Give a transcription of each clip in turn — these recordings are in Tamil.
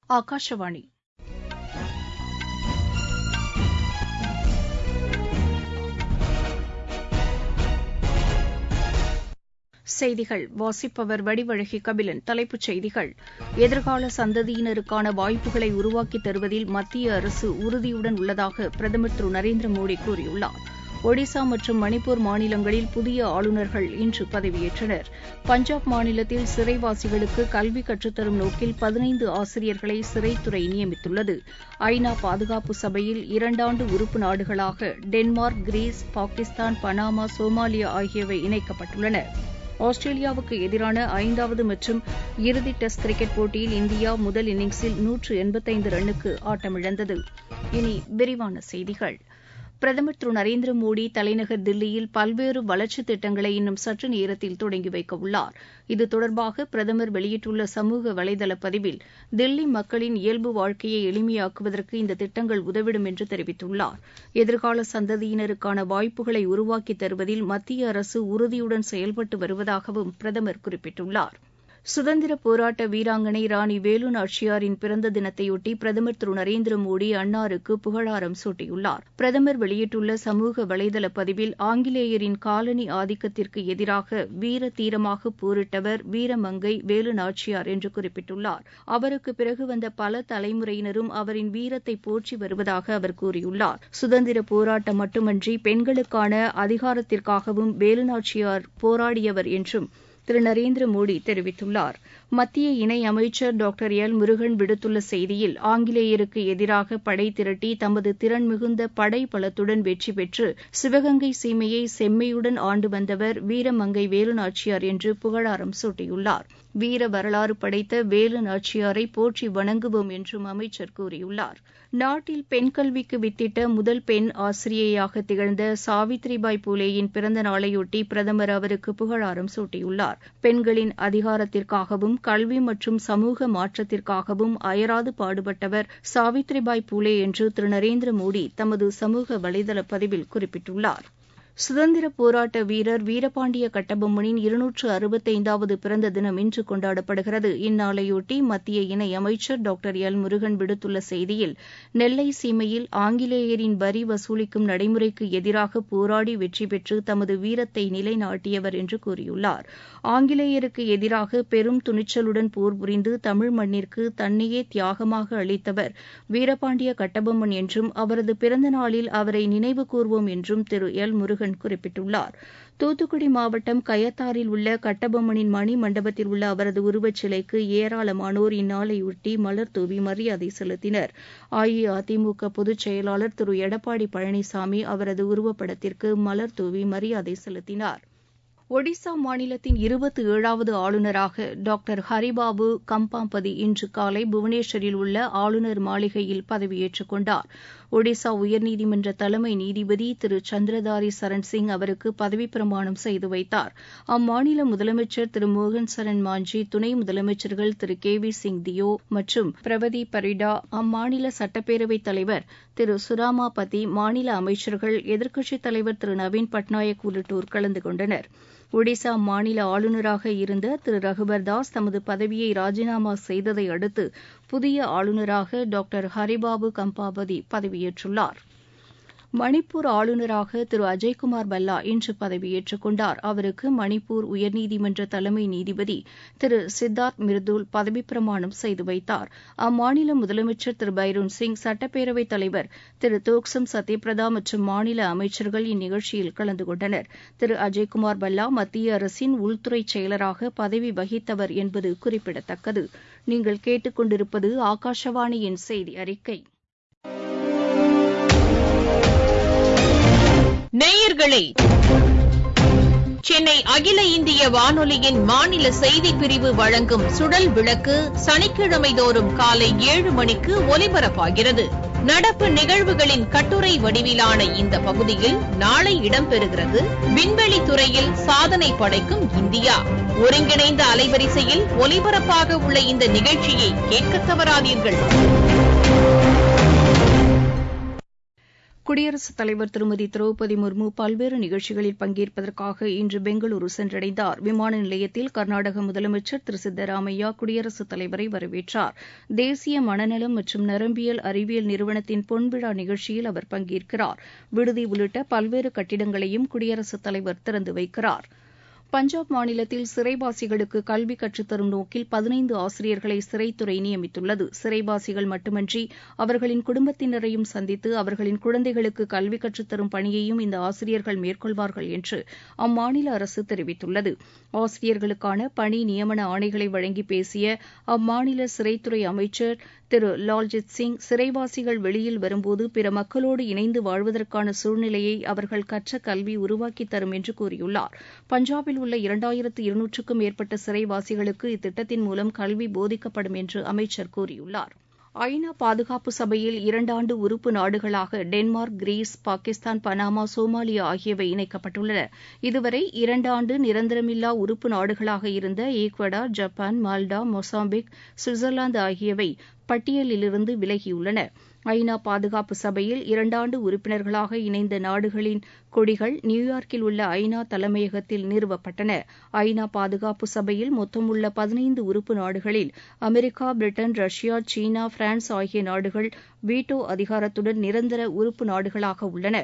ஆகாஷவாணி செய்திகள் வாசிப்பவர் வடிவழகி கபிலன் தலைப்புச் செய்திகள் எதிர்கால சந்ததியினருக்கான வாய்ப்புகளை உருவாக்கித் தருவதில் மத்திய அரசு உறுதியுடன் உள்ளதாக பிரதமர் திரு நரேந்திர மோடி கூறியுள்ளார் ஒடிசா மற்றும் மணிப்பூர் மாநிலங்களில் புதிய ஆளுநர்கள் இன்று பதவியேற்றனர் பஞ்சாப் மாநிலத்தில் சிறைவாசிகளுக்கு கல்வி கற்றுத்தரும் நோக்கில் பதினைந்து ஆசிரியர்களை சிறைத்துறை நியமித்துள்ளது ஐநா பாதுகாப்பு சபையில் இரண்டாண்டு உறுப்பு நாடுகளாக Denmark Greece Pakistan Panama Somalia ஆகியவை இணைக்கப்பட்டுள்ளன ஆஸ்திரேலியாவுக்கு எதிரான ஐந்தாவது மற்றும் இறுதி டெஸ்ட் கிரிக்கெட் போட்டியில் இந்தியா முதல் இன்னிங்ஸில் நூற்று எண்பத்தைந்து ரன்னுக்கு ஆட்டமிழந்தது இனி விரிவான செய்திகள் பிரதமர் திரு நரேந்திர மோடி தலைநகர் தில்லியில் பல்வேறு வளர்ச்சித் திட்டங்களை இன்னும் சற்று நேரத்தில் தொடங்கி வைக்க உள்ளார் இது தொடர்பாக பிரதமர் வெளியிட்டுள்ள சமூக வலைதள பதிவில் தில்லி மக்களின் இயல்பு வாழ்க்கையை எளிமையாக்குவதற்கு இந்த திட்டங்கள் உதவிடும் என்று தெரிவித்துள்ளார் எதிர்கால சந்ததியினருக்கான வாய்ப்புகளை உருவாக்கித் தருவதில் மத்திய அரசு உறுதியுடன் செயல்பட்டு வருவதாகவும் பிரதமர் குறிப்பிட்டுள்ளார் சுதந்திர போராட்ட வீராங்கனை ராணி வேலு நாச்சியாரின் பிறந்த தினத்தையொட்டி பிரதமர் திரு நரேந்திர மோடி அன்னாருக்கு புகழாரம் சூட்டியுள்ளார் பிரதமர் வெளியிட்டுள்ள சமூக வலைதள பதிவில் ஆங்கிலேயரின் காலனி ஆதிக்கத்திற்கு எதிராக வீர தீரமாக போரிட்டவர் வீரமங்கை வேலு நாச்சியார் என்று குறிப்பிட்டுள்ளார் அவருக்கு பிறகு வந்த பல தலைமுறையினரும் அவரின் வீரத்தை போற்றி வருவதாக அவர் கூறியுள்ளார் சுதந்திர போராட்டம் மட்டுமன்றி பெண்களுக்கான அதிகாரத்திற்காகவும் வேலு நாச்சியார் போராடியவர் என்றும் திரு நரேந்திர மோடி தெரிவித்துள்ளார் மத்திய இணை அமைச்சர் டாக்டர் எல் முருகன் விடுத்துள்ள செய்தியில் ஆங்கிலேயருக்கு எதிராக படை திரட்டி தமது திறன் மிகுந்த படை பலத்துடன் வெற்றி பெற்று சிவகங்கை சீமையை செம்மையுடன் ஆண்டு வந்தவர் வீரமங்கை வேலு நாச்சியார் என்று புகழாரம் சூட்டியுள்ளார் வீர வரலாறு படைத்த வேலு நாச்சியாரை போற்றி வணங்குவோம் என்றும் அமைச்சர் கூறியுள்ளார் நாட்டில் பெண் கல்விக்கு வித்திட்ட முதல் பெண் ஆசிரியையாக திகழ்ந்த சாவித்ரிபாய் பூலேயின் பிறந்த நாளையொட்டி பிரதமர் அவருக்கு புகழாரம் சூட்டியுள்ளார் பெண்களின் அதிகாரத்திற்காகவும் கல்வி மற்றும் சமூக மாற்றத்திற்காகவும் அயராது பாடுபட்டவர் சாவித்ரிபாய் பூலே என்று திரு நரேந்திர மோடி தமது சமூக வலைதள பதிவில் குறிப்பிட்டுள்ளார் சுதந்திர போராட்ட வீரர் வீரபாண்டிய கட்டபொம்மனின் இருநூற்று அறுபத்தைந்தாவது பிறந்த தினம் இன்று கொண்டாடப்படுகிறது இந்நாளையொட்டி மத்திய இணை அமைச்சர் டாக்டர் எல் முருகன் விடுத்துள்ள செய்தியில் நெல்லை சீமையில் ஆங்கிலேயரின் வரி வசூலிக்கும் நடைமுறைக்கு எதிராக போராடி வெற்றி பெற்று தமது வீரத்தை நிலைநாட்டியவர் என்று கூறியுள்ளார் ஆங்கிலேயருக்கு எதிராக பெரும் துணிச்சலுடன் போர் புரிந்து தமிழ் மண்ணிற்கு தன்னையே தியாகமாக அளித்தவர் வீரபாண்டிய கட்டபொம்மன் என்றும் அவரது பிறந்த நாளில் அவரை நினைவு கூர்வோம் என்றும் திரு எல் முருகன் முருகன் குறிப்பிட்டுள்ளார் தூத்துக்குடி மாவட்டம் கயத்தாறில் உள்ள கட்டபொம்மனின் மணி மண்டபத்தில் உள்ள அவரது உருவச் சிலைக்கு ஏராளமானோர் இந்நாளையொட்டி மலர் தூவி மரியாதை செலுத்தினர் அஇஅதிமுக பொதுச் செயலாளர் திரு எடப்பாடி பழனிசாமி அவரது உருவப்படத்திற்கு மலர் தூவி மரியாதை செலுத்தினார் ஒடிசா மாநிலத்தின் இருபத்தி ஏழாவது ஆளுநராக டாக்டர் ஹரிபாபு கம்பாம்பதி இன்று காலை புவனேஸ்வரில் உள்ள ஆளுநர் மாளிகையில் பதவியேற்றுக் கொண்டார் ஒடிசா உயர்நீதிமன்ற தலைமை நீதிபதி திரு சந்திரதாரி சரண் சிங் அவருக்கு பதவிப் பிரமாணம் செய்து வைத்தார் அம்மாநில முதலமைச்சர் திரு மோகன் சரண் மாஞ்சி துணை முதலமைச்சர்கள் திரு கே வி சிங் தியோ மற்றும் பிரவதி பரிடா அம்மாநில சட்டப்பேரவைத் தலைவர் திரு சுராமாபதி மாநில அமைச்சர்கள் எதிர்க்கட்சித் தலைவர் திரு நவீன் பட்நாயக் உள்ளிட்டோர் கலந்து கொண்டனர் ஒடிசா மாநில ஆளுநராக இருந்த திரு ரகுபர் தாஸ் தமது பதவியை ராஜினாமா செய்ததை அடுத்து புதிய ஆளுநராக டாக்டர் ஹரிபாபு கம்பாபதி பதவியேற்றுள்ளார் மணிப்பூர் ஆளுநராக திரு அஜய்குமார் பல்லா இன்று பதவியேற்றுக் கொண்டார் அவருக்கு மணிப்பூர் உயர்நீதிமன்ற தலைமை நீதிபதி திரு சித்தார்த் மிர்துல் பதவிப் பிரமாணம் செய்து வைத்தார் அம்மாநில முதலமைச்சர் திரு பைரோன் சிங் சட்டப்பேரவைத் தலைவர் திரு தோக்சம் சத்யபிரதா மற்றும் மாநில அமைச்சர்கள் இந்நிகழ்ச்சியில் கலந்து கொண்டனர் திரு அஜய்குமார் பல்லா மத்திய அரசின் உள்துறை செயலராக பதவி வகித்தவர் என்பது குறிப்பிடத்தக்கது நீங்கள் கேட்டுக்கொண்டிருப்பது ஆகாஷவாணியின் செய்தி அறிக்கை நேயர்களே சென்னை அகில இந்திய வானொலியின் மாநில செய்திப் பிரிவு வழங்கும் சுடல் விளக்கு சனிக்கிழமை தோறும் காலை ஏழு மணிக்கு ஒலிபரப்பாகிறது நடப்பு நிகழ்வுகளின் கட்டுரை வடிவிலான இந்த பகுதியில் நாளை இடம்பெறுகிறது விண்வெளி துறையில் சாதனை படைக்கும் இந்தியா ஒருங்கிணைந்த அலைவரிசையில் ஒலிபரப்பாக உள்ள இந்த நிகழ்ச்சியை கேட்க தவறாதீர்கள் குடியரசுத் தலைவர் திருமதி திரௌபதி முர்மு பல்வேறு நிகழ்ச்சிகளில் பங்கேற்பதற்காக இன்று பெங்களூரு சென்றடைந்தார் விமான நிலையத்தில் கர்நாடக முதலமைச்சர் திரு சித்தராமையா குடியரசுத் தலைவரை வரவேற்றார் தேசிய மனநலம் மற்றும் நரம்பியல் அறிவியல் நிறுவனத்தின் பொன்விழா நிகழ்ச்சியில் அவர் பங்கேற்கிறார் விடுதி உள்ளிட்ட பல்வேறு கட்டிடங்களையும் குடியரசுத் தலைவர் திறந்து வைக்கிறார் பஞ்சாப் மாநிலத்தில் சிறைவாசிகளுக்கு கல்வி கற்றுத்தரும் நோக்கில் பதினைந்து ஆசிரியர்களை சிறைத்துறை நியமித்துள்ளது சிறைவாசிகள் மட்டுமன்றி அவர்களின் குடும்பத்தினரையும் சந்தித்து அவர்களின் குழந்தைகளுக்கு கல்வி கற்றுத்தரும் பணியையும் இந்த ஆசிரியர்கள் மேற்கொள்வார்கள் என்று அம்மாநில அரசு தெரிவித்துள்ளது ஆசிரியர்களுக்கான பணி நியமன ஆணைகளை வழங்கி பேசிய அம்மாநில சிறைத்துறை அமைச்சர் திரு லால்ஜித் சிங் சிறைவாசிகள் வெளியில் வரும்போது பிற மக்களோடு இணைந்து வாழ்வதற்கான சூழ்நிலையை அவர்கள் கற்ற கல்வி உருவாக்கித் தரும் என்று கூறியுள்ளார் பஞ்சாபில் உள்ள இரண்டாயிரத்து இருநூற்றுக்கும் மேற்பட்ட சிறைவாசிகளுக்கு இத்திட்டத்தின் மூலம் கல்வி போதிக்கப்படும் என்று அமைச்சர் கூறியுள்ளார் ஐநா பாதுகாப்பு சபையில் இரண்டாண்டு உறுப்பு நாடுகளாக Denmark Greece Pakistan Panama Somalia ஆகியவை இணைக்கப்பட்டுள்ளன இதுவரை இரண்டாண்டு நிரந்தரமில்லா உறுப்பு நாடுகளாக இருந்த Ecuador Japan Malta Mozambique Switzerland ஆகியவை பட்டியலிலிருந்து விலகியுள்ளன ஐநா பாதுகாப்பு சபையில் இரண்டாண்டு உறுப்பினர்களாக இணைந்த நாடுகளின் கொடிகள் நியூயார்க்கில் உள்ள ஐநா தலைமையகத்தில் நிறுவப்பட்டன ஐநா பாதுகாப்பு சபையில் மொத்தமுள்ள பதினைந்து உறுப்பு நாடுகளில் America Britain Russia China France ஆகிய நாடுகள் வீட்டோ அதிகாரத்துடன் நிரந்தர உறுப்பு நாடுகளாக உள்ளன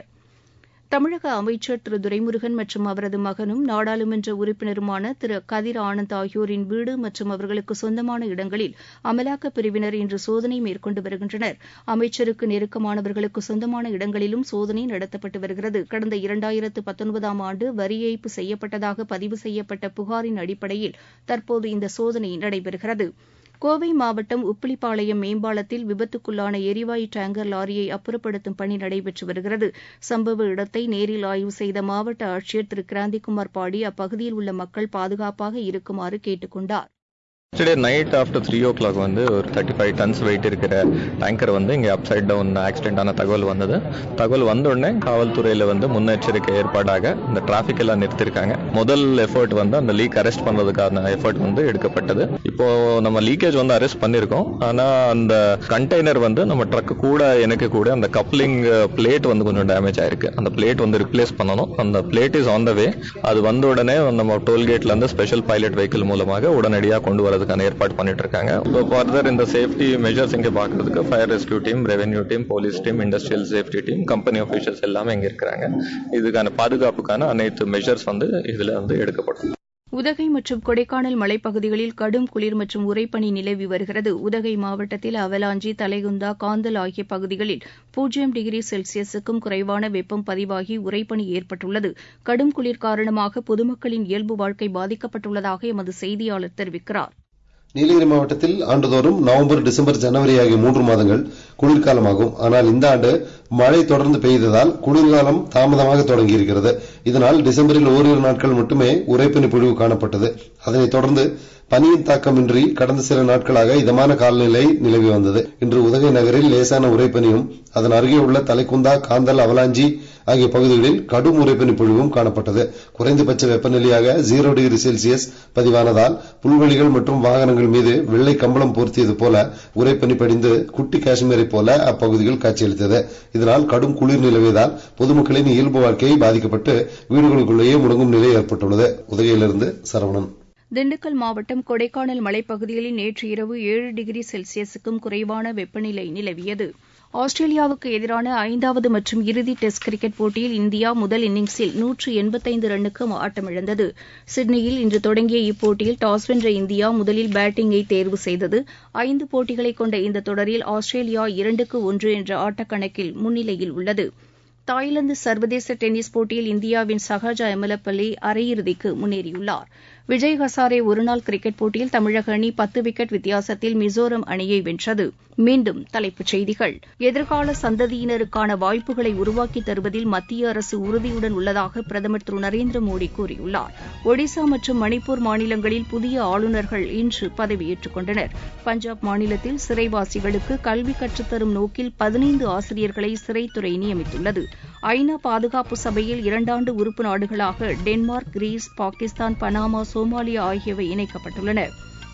தமிழக அமைச்சர் திரு துரைமுருகன் மற்றும் அவரது மகனும் நாடாளுமன்ற உறுப்பினருமான திரு கதிர் ஆனந்த் ஆகியோரின் வீடு மற்றும் அவர்களுக்கு சொந்தமான இடங்களில் அமலாக்கப் பிரிவினர் இன்று சோதனை மேற்கொண்டு வருகின்றனர் அமைச்சருக்கு நெருக்கமானவர்களுக்கு சொந்தமான இடங்களிலும் சோதனை நடத்தப்பட்டு வருகிறது கடந்த இரண்டாயிரத்து பத்தொன்பதாம் ஆண்டு வரி ஏய்ப்பு செய்யப்பட்டதாக பதிவு செய்யப்பட்ட புகாரின் அடிப்படையில் தற்போது இந்த சோதனை நடைபெறுகிறது கோவை மாவட்டம் உப்பிலிப்பாளையம் மேம்பாலத்தில் விபத்துக்குள்ளான எரிவாயு டேங்கர் லாரியை அப்புறப்படுத்தும் பணி நடைபெற்று வருகிறது சம்பவ இடத்தை நேரில் ஆய்வு செய்த மாவட்ட ஆட்சியர் திரு கிராந்திகுமார் பாடி அப்பகுதியில் உள்ள மக்கள் பாதுகாப்பாக இருக்குமாறு கேட்டுக் கொண்டார் yesterday night after three o'clock வந்து ஒரு தேர்ட்டி ஃபைவ் டன்ஸ் வெயிட் இருக்கிற டேங்கர் வந்து இங்கே அப்சைட் டவுன் ஆக்சிடென்ட் ஆன தகவல் வந்தது தகவல் வந்த உடனே காவல்துறையில் வந்து முன்னெச்சரிக்கை ஏற்பாடாக இந்த டிராஃபிக் எல்லாம் நிறுத்திருக்காங்க முதல் எஃபர்ட் வந்து அந்த லீக் அரெஸ்ட் பண்ணுறதுக்கான எஃபர்ட் வந்து எடுக்கப்பட்டது இப்போ நம்ம லீக்கேஜ் வந்து அரெஸ்ட் பண்ணியிருக்கோம் ஆனால் அந்த கண்டெய்னர் வந்து நம்ம ட்ரக் கூட எனக்கு கூட அந்த கப்ளிங் பிளேட் வந்து கொஞ்சம் டேமேஜ் ஆயிருக்கு அந்த பிளேட் வந்து ரிப்ளேஸ் பண்ணணும் அந்த blade is on the way அது வந்த உடனே நம்ம டோல்கேட்ல இருந்து ஸ்பெஷல் பைலட் வெஹிக்கிள் மூலமாக உடனடியாக கொண்டு வரது அதுக்கான ஏற்பாடு பண்ணிட்டு இருக்காங்க ஸோ ஃபர்தர் இந்த சேஃப்டி மெஷர்ஸ் இங்கே பார்க்கறதுக்கு fire rescue team revenue team police team industrial safety team company officials எல்லாமே இங்கே இருக்கிறாங்க இதுக்கான பாதுகாப்புக்கான அனைத்து மெஷர்ஸ் வந்து இதில் வந்து எடுக்கப்படும் உதகை மற்றும் கொடைக்கானல் மலைப்பகுதிகளில் கடும் குளிர் மற்றும் உறைபனி நிலவி வருகிறது உதகை மாவட்டத்தில் அவலாஞ்சி தலைகுந்தா காந்தல் ஆகிய பகுதிகளில் பூஜ்ஜியம் டிகிரி செல்சியஸுக்கும் குறைவான வெப்பம் பதிவாகி உறைபனி ஏற்பட்டுள்ளது கடும் குளிர் காரணமாக பொதுமக்களின் இயல்பு வாழ்க்கை பாதிக்கப்பட்டுள்ளதாக எமது செய்தியாளர் தெரிவிக்கிறார் நீலகிரி மாவட்டத்தில் ஆண்டுதோறும் நவம்பர் டிசம்பர் ஜனவரி ஆகிய மூன்று மாதங்கள் குளிர்காலமாகும் ஆனால் இந்த ஆண்டு மழை தொடர்ந்து பெய்ததால் குளிர்காலம் தாமதமாக தொடங்கியிருக்கிறது இதனால் டிசம்பரில் ஓரிரு நாட்கள் மட்டுமே உரைப்பனி பொழிவு காணப்பட்டது அதனைத் தொடர்ந்து பனியின் தாக்கமின்றி கடந்த சில நாட்களாக இதமான காலநிலை நிலவி வந்தது இன்று உதகை நகரில் லேசான உரைப்பனியும் அதன் அருகே உள்ள தலைக்குந்தா காந்தல் அவலாஞ்சி ஆகிய பகுதிகளில் கடும் உரைப்பனி பொழிவும் காணப்பட்டது குறைந்தபட்ச வெப்பநிலையாக ஜீரோ டிகிரி செல்சியஸ் பதிவானதால் புல்வெளிகள் மற்றும் வாகனங்கள் மீது வெள்ளை கம்பளம் போர்த்தியது போல உரைப்பனி படிந்து குட்டி காஷ்மீரை போல அப்பகுதிகள் காட்சியளித்தது இதனால் கடும் குளிர் நிலவியதால் பொதுமக்களின் இயல்பு வாழ்க்கை பாதிக்கப்பட்டு வீடுகளுக்குள்ளேயே முடங்கும் நிலை ஏற்பட்டுள்ளது உதகையிலிருந்து சரவணன் திண்டுக்கல் மாவட்டம் கொடைக்கானல் மலைப்பகுதிகளில் நேற்று இரவு ஏழு டிகிரி செல்சியஸுக்கும் குறைவான வெப்பநிலை நிலவியது ஆஸ்திரேலியாவுக்கு எதிரான ஐந்தாவது மற்றும் இறுதி டெஸ்ட் கிரிக்கெட் போட்டியில் இந்தியா முதல் இன்னிங்ஸில் நூற்று எண்பத்தைந்து ரன்னுக்கு ஆட்டமிழந்தது சிட்னியில் இன்று தொடங்கிய இப்போட்டியில் டாஸ் வென்ற இந்தியா முதலில் பேட்டிங்கை தேர்வு செய்தது ஐந்து போட்டிகளை கொண்ட இந்த தொடரில் ஆஸ்திரேலியா இரண்டுக்கு ஒன்று என்ற ஆட்டக்கணக்கில் முன்னிலையில் உள்ளது தாய்லாந்து சர்வதேச டென்னிஸ் போட்டியில் இந்தியாவின் சஹாஜா எமலப்பள்ளி அரையிறுதிக்கு முன்னேறியுள்ளார் விஜய் ஹசாரே ஒருநாள் கிரிக்கெட் போட்டியில் தமிழக அணி பத்து விக்கெட் வித்தியாசத்தில் மிசோரம் அணியை வென்றது மீண்டும் தலைப்புச் செய்திகள் எதிர்கால சந்ததியினருக்கான வாய்ப்புகளை உருவாக்கித் தருவதில் மத்திய அரசு உறுதியுடன் உள்ளதாக பிரதமர் திரு நரேந்திர மோடி கூறியுள்ளார் ஒடிசா மற்றும் மணிப்பூர் மாநிலங்களில் புதிய ஆளுநர்கள் இன்று பதவியேற்றுக் கொண்டனர் பஞ்சாப் மாநிலத்தில் சிறைவாசிகளுக்கு கல்வி கற்றுத்தரும் நோக்கில் பதினைந்து ஆசிரியர்களை சிறைத்துறை நியமித்துள்ளது ஐநா பாதுகாப்பு சபையில் இரண்டாண்டு உறுப்பு நாடுகளாக Denmark Greece Pakistan Panama Somalia ஆகியவை இணைக்கப்பட்டுள்ளன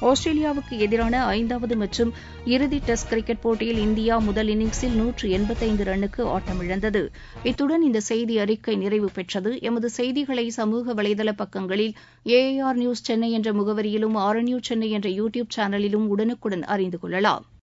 ஆஸ்திரேலியாவுக்கு எதிரான ஐந்தாவது மற்றும் இறுதி டெஸ்ட் கிரிக்கெட் போட்டியில் இந்தியா முதல் இன்னிங்ஸில் நூற்று எண்பத்தைந்து ரன்னுக்கு ஆட்டமிழந்தது இத்துடன் இந்த செய்தி அறிக்கை நிறைவு பெற்றது எமது செய்திகளை சமூக வலைதள பக்கங்களில் ஏஆர் நியூஸ் சென்னை என்ற முகவரியிலும் ஆர் நியூஸ் சென்னை என்ற யூ டியூப் சேனலிலும் உடனுக்குடன் அறிந்து கொள்ளலாம்